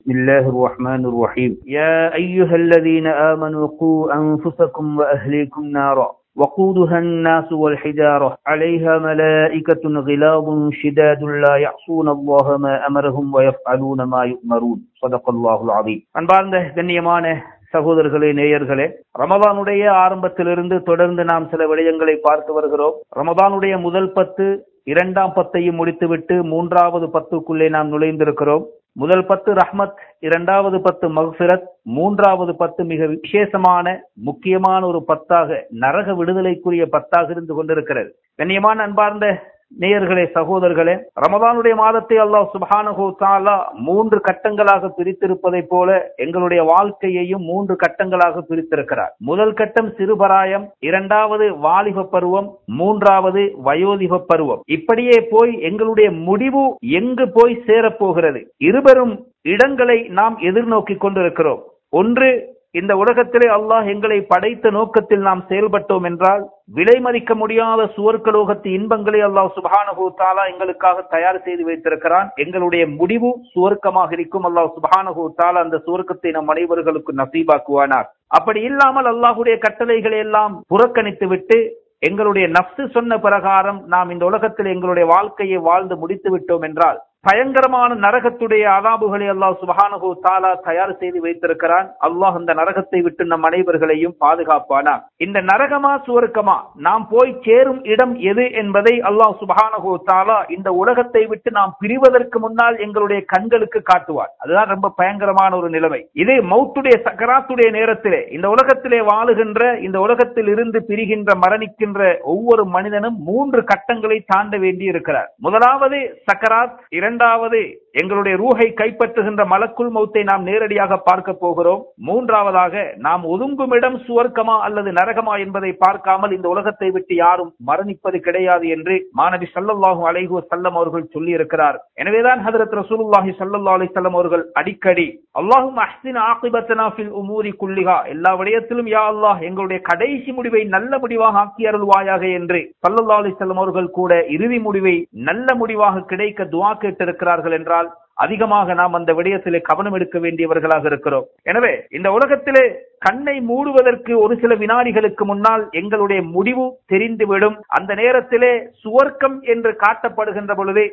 بسم الله الرحمن الرحيم يا أيها الذين آمنوا قوا أنفسكم وأهليكم نارا وقودها الناس والحجارة عليها ملائكة غلاظ شداد لا يعصون الله ما أمرهم ويفعلون ما يؤمرون صدق الله العظيم அன்பார்ந்த கண்ணியமான சகோதரர்களே நேயர்களே ரமதானுடைய ஆரம்பத்திலிருந்து தொடர்ந்து நாம் சில விடயங்களை பார்த்து வருகிறோம் ரமதானுடைய முதல் பத்து இரண்டாம் பத்தையும் முடித்துவிட்டு மூன்றாவது பத்துக்குள்ளே நாம் நுழைந்திருக்கிறோம் முதல் பத்து ரஹ்மத் இரண்டாவது பத்து மக்ஃபிரத் மூன்றாவது பத்து மிக விசேஷமான முக்கியமான ஒரு பத்தாக நரக விடுதலைக்குரிய பத்தாக இருந்து கொண்டிருக்கிறது கண்ணியமான அன்பார்ந்த நேயர்களே சகோதரர்களே ரமதானுடைய மாதத்தை அல்லாஹ் சுபஹானஹு தாலா மூன்று கட்டங்களாக பிரித்திருப்பதை போல எங்களுடைய வாழ்க்கையையும் மூன்று கட்டங்களாக பிரித்திருக்கிறார் முதல் கட்டம் சிறுபராயம் இரண்டாவது வாலிப பருவம் மூன்றாவது வயோதிப பருவம் இப்படியே போய் எங்களுடைய முடிவு எங்கு போய் சேரப்போகிறது இருவரும் இடங்களை நாம் எதிர்நோக்கி கொண்டிருக்கிறோம் ஒன்று இந்த உலகத்திலே அல்லாஹ் எங்களை படைத்த நோக்கத்தில் நாம் செயல்பட்டோம் என்றால் விலை மதிக்க முடியாத சுவர்க்கலோகத்து இன்பங்களை அல்லாஹ் சுபஹானஹு தாலா எங்களுக்காக தயார் செய்து வைத்திருக்கிறான் எங்களுடைய முடிவு சுவர்க்கமாக இருக்கும் அல்லாஹ் சுபஹானஹு தாலா அந்த சுவர்க்கத்தை நம் அனைவர்களுக்கு நசீபாக்குவானார் அப்படி இல்லாமல் அல்லாஹுடைய கட்டளைகளை எல்லாம் புறக்கணித்து விட்டு எங்களுடைய நப்சு சொன்ன பிரகாரம் நாம் இந்த உலகத்தில் எங்களுடைய வாழ்க்கையை வாழ்ந்து முடித்து விட்டோம் என்றால் பயங்கரமான நரகத்துடைய அலாபுகளை அல்லாஹ் சுபஹானஹு தாலா தயார் செய்து வைத்திருக்கிறான் அல்லாஹ் இந்த நரகத்தை விட்டு நம் அனைவர்களையும் பாதுகாப்பானா இந்த நரகமா சுவர்க்கமா நாம் போய் சேரும் இடம் எது என்பதை அல்லாஹ் சுபஹானஹு தாலா இந்த உலகத்தை விட்டு நாம் பிரிவதற்கு முன்னால் எங்களுடைய கண்களுக்கு காட்டுவார் அதுதான் ரொம்ப பயங்கரமான ஒரு நிலைமை இது மௌத்துடைய சக்கராத்துடைய நேரத்திலே இந்த உலகத்திலே வாழுகின்ற இந்த உலகத்தில் இருந்து பிரிகின்ற மரணிக்கின்ற ஒவ்வொரு மனிதனும் மூன்று கட்டங்களை தாண்ட வேண்டி இருக்கிறார் முதலாவது சக்கராத் இரண்டாவது எங்களுடைய ரூஹை கைப்பற்றுகின்ற மலக்குள் மௌத்தை நாம் நேரடியாக பார்க்க போகிறோம் மூன்றாவதாக நாம் ஒதுங்கும் இடம் சுவர்க்கமா அல்லது நரகமா என்பதை பார்க்காமல் இந்த உலகத்தை விட்டு யாரும் மரணிப்பது கிடையாது என்று மாணவி சல்லல்லாஹு அலைஹு சல்லம் அவர்கள் சொல்லி இருக்கிறார் எனவேதான் ஹதரத் ரசூலுல்லாஹி சல்லல்லாஹு அலைஹி வஸல்லம் அவர்கள் அடிக்கடி அல்லாஹும் அஹ்சின் ஆகிபத்தனா ஃபில் உமூரி குல்லிஹா எல்லா விடயத்திலும் யா அல்லாஹ் எங்களுடைய கடைசி முடிவை நல்ல முடிவாக ஆக்கி அருள்வாயாக என்று சல்லல்லாஹு அலைஹி வஸல்லம் அவர்கள் கூட இறுதி முடிவை நல்ல முடிவாக கிடைக்க துஆ கேட்டிருக்கிறார்கள் என்றால் அதிகமாக நாம் அந்த விடயத்திலே கவனம் எடுக்க வேண்டியவர்களாக இருக்கிறோம் எனவே இந்த உலகத்திலே கண்ணை மூடுவதற்கு ஒரு சில வினாடிகளுக்கு முன்னால் எங்களுடைய முடிவு தெரிந்துவிடும் அந்த நேரத்திலே சுவர்க்கம் என்று காட்டப்படுகின்ற பொழுதே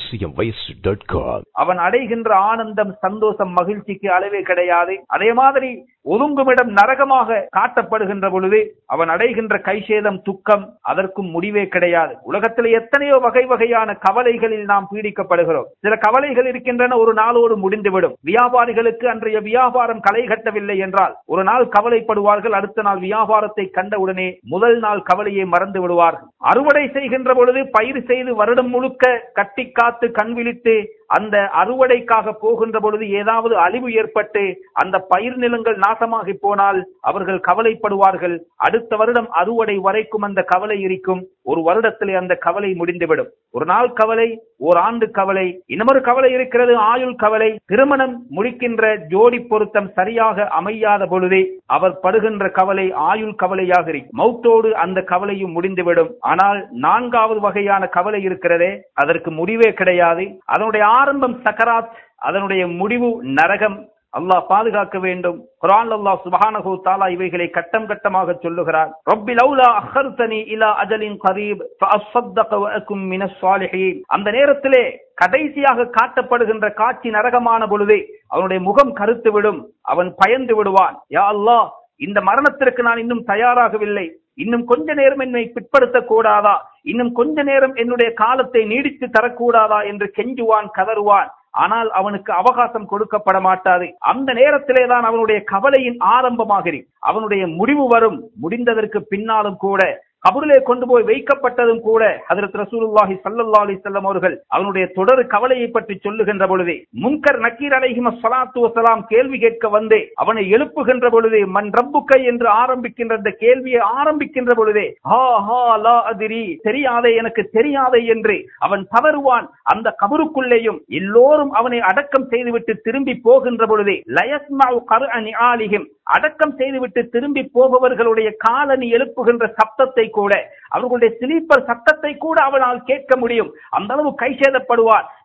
acmvoice.com அவன் அடைகின்ற ஆனந்தம் சந்தோஷம் மகிழ்ச்சிக்கு அளவே கிடையாது அதே மாதிரி ஒதுங்குமிடம் நரகமாக காட்டப்படுகின்ற பொழுது அவன் அடைகின்ற கைசேதம் துக்கம் அதற்கும் முடிவே கிடையாது உலகத்தில் எத்தனையோ வகை வகையான கவலைகளில் நாம் பீடிக்கப்படுகிறோம் சில கவலைகள் இருக்கின்றன ஒரு நாளோடு முடிந்துவிடும் வியாபாரிகளுக்கு அன்றைய வியாபாரம் களை கட்டவில்லை என்றால் ஒரு நாள் கவலைப்படுவார்கள் அடுத்த நாள் வியாபாரத்தை கண்டவுடனே முதல் நாள் கவலையை மறந்து விடுவார்கள் அறுவடை செய்கின்ற பொழுது பயிர் செய்து வருடம் முழுக்க கட்டி காத்து கண் விழித்து அந்த அறுவடைக்காக போகின்ற பொழுது ஏதாவது அழிவு ஏற்பட்டு அந்த பயிர் நிலங்கள் நாசமாகி போனால் அவர்கள் கவலைப்படுவார்கள் அடுத்த வருடம் அறுவடை வரைக்கும் அந்த கவலை இருக்கும் ஒரு வருடத்திலே அந்த கவலை முடிந்துவிடும் ஒரு நாள் கவலை ஒரு ஆண்டு கவலை இன்னமொரு கவலை இருக்கிறது ஆயுள் கவலை திருமணம் முடிக்கின்ற ஜோடி பொருத்தம் சரியாக அமையாத பொழுதே அவர் படுகின்ற கவலை ஆயுள் கவலையாக இருக்கும் மௌத்தோடு அந்த கவலையும் முடிந்துவிடும் ஆனால் நான்காவது வகையான கவலை இருக்கிறதே அதற்கு முடிவே கிடையாது அதனுடைய ஆரம்பம் சக்கராத் அதனுடைய முடிவு நரகம் அல்லாஹ் பாதுகாக்க வேண்டும் குரான் அல்லாஹ் சுபஹானஹு தஆலா இவைகளை கட்டம் கட்டமாக சொல்லுகிறார் ரப்பி லௌலா அஹர்தனி இலா அஜலின் கரீப் ஃபஅஸ்ஸதக வ அகும் மினஸ் சாலிஹீன் அந்த நேரத்திலே கடைசியாக காட்டப்படுகின்ற காட்சி நரகமான பொழுதே அவனுடைய முகம் கருத்து விடும் அவன் பயந்து விடுவான் யா அல்லாஹ் இந்த மரணத்திற்கு நான் இன்னும் தயாராகவில்லை இன்னும் கொஞ்ச நேரம் என்னை பிற்படுத்த கூடாதா இன்னும் கொஞ்ச நேரம் என்னுடைய காலத்தை நீடித்து தரக்கூடாதா என்று கெஞ்சுவான் கதறுவான் ஆனால் அவனுக்கு அவகாசம் கொடுக்கப்பட மாட்டாது அந்த நேரத்திலே தான் அவனுடைய கவலையின் ஆரம்பமாகிறி அவனுடைய முடிவு வரும் முடிந்ததற்கு பின்னாலும் கூட கபரிலே கொண்டு போய் வைக்கப்பட்டதும் கூட ஹதரத் ரசூலுல்லாஹி ஸல்லல்லாஹு அலைஹி வஸல்லம் அவர்கள் அவனுடைய தொடர் கவலையை பற்றி சொல்லுகின்ற பொழுதே முன்கர் நக்கீர் அலைஹிம ஸலாத்து வஸலாம் கேள்வி கேட்க வந்து அவனை எழுப்புகின்ற பொழுதே மன் ரப்புக்க என்று ஆரம்பிக்கின்ற அந்த கேள்வியை ஆரம்பிக்கின்ற பொழுதே ஹா ஹா லா அதிரி தெரியாதே எனக்கு தெரியாதே என்று அவன் தவறுவான் அந்த கபருக்குள்ளேயும் எல்லோரும் அவனை அடக்கம் செய்துவிட்டு திரும்பி போகின்ற பொழுதே லயஸ்மாவு கரு அணிஆலிஹிம் அடக்கம் செய்துவிட்டு திரும்பி போபவர்களுடைய காலனி எழுப்புகின்ற சப்தத்தை கூட அவர்களுடைய ஸ்லீப்பர் சத்தத்தை கூட அவனால் கேட்க முடியும் அந்த அளவு கை சேதப்படுவார்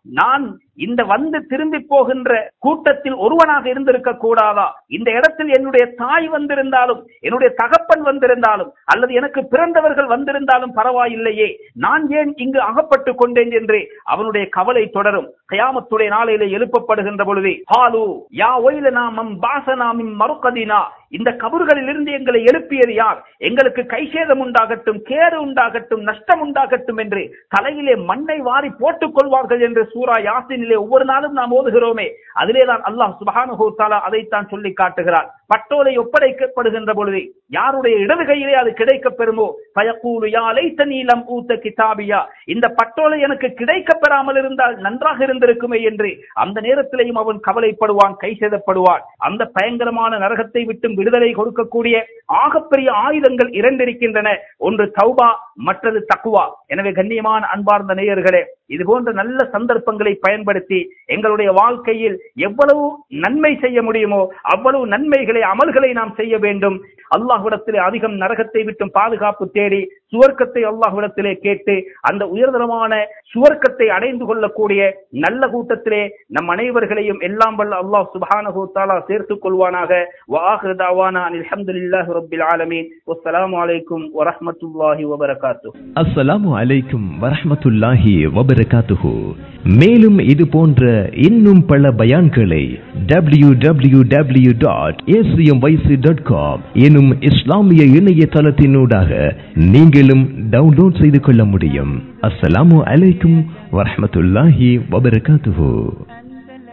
நான் இந்த வந்து திரும்பி போகின்ற கூட்டத்தில் ஒருவனாக இருந்திருக்க கூடாதா இந்த இடத்தில் என்னுடைய தாய் வந்திருந்தாலும் என்னுடைய தகப்பன் வந்திருந்தாலும் அல்லது எனக்கு பிறந்தவர்கள் வந்திருந்தாலும் பரவாயில்லையே நான் ஏன் இங்கு அகப்பட்டு கொண்டேன் என்று அவனுடைய கவலை தொடரும் கயாமத்துடைய நாளையிலே எழுப்பப்படுகின்ற பொழுது ஹாலு யா ஒயிலனா மம் பாசனா மின் மறுக்கதினா இந்த கபறுகளில் இருந்து எங்களை எழுப்பியது யார் எங்களுக்கு கைசேதம் உண்டாகட்டும் கேடு உண்டாகட்டும் நஷ்டம் உண்டாகட்டும் என்று தலையிலே மண்ணை வாரி போட்டுக் கொள்வார்கள் என்று சூரா யாசினிலே ஒவ்வொரு நாளும் நாம் ஓதுகிறோமே அதிலே தான் அல்லாஹ் சுபஹானுஹு தஆலா அதைத்தான் சொல்லி காட்டுகிறார் பட்டோலை ஒப்படைக்கப்படுகின்ற பொழுது யாருடைய இடது கையிலே அது கிடைக்கப் பெறுமோ பயக்கூலு யா லைத்தனீ லம் ஊத்த கிதாபியா இந்த பட்டோலை எனக்கு கிடைக்கப் பெறாமல் இருந்தால் நன்றாக இருந்திருக்குமே என்று அந்த நேரத்திலேயும் அவன் கவலைப்படுவான் கை செய்தப்படுவான் அந்த பயங்கரமான நரகத்தை விட்டும் விடுதலை கொடுக்கக்கூடிய ஆகப்பெரிய ஆயுதங்கள் இரண்டு இருக்கின்றன ஒன்று தௌபா மற்றது தக்குவா எனவே கண்ணியமான அன்பார்ந்த நேயர்களே இது போன்ற நல்ல சந்தர்ப்பங்களை பயன்படுத்தி எங்களுடைய வாழ்க்கையில் எவ்வளவு நன்மை செய்ய முடியுமோ அவ்வளவு நன்மைகளை அமல்களை நாம் செய்ய வேண்டும் அல்லாஹ்விடத்திலே அதிகம் நரகத்தை விட்டும் பாதுகாப்பு தேடி சுவர்க்கத்தை அல்லாஹ்விடத்திலே கேட்டு அந்த உயர்தரமான சுவர்க்கத்தை அடைந்து கொள்ளக்கூடிய நல்ல கூட்டத்திலே நம் அனைவர்களையும் எல்லாம் வல்ல அல்லாஹ் சுப்ஹானஹு தஆலா சேர்த்துக் கொள்வானாக வாஹிரு தாவானா அல்ஹம்துலில்லாஹி ரப்பில் ஆலமீன் வஸ்ஸலாமு அலைக்கும் வரஹ்மத்துல்லாஹி வபரகாத்துஹு அஸ்ஸலாமு அலைக்கும் வரஹ்மத்துல்லாஹி வபரகாத்துஹு மேலும் இது போன்ற இன்னும் பல பயான்களை W W W dot dot com எனும் இஸ்லாமிய இணையதளத்தினூடாக நீங்களும் டவுன்லோட் செய்து கொள்ள முடியும் அஸ்ஸலாமு அலைக்கும் வரஹ்மத்துல்லாஹி வபரகாத்துஹு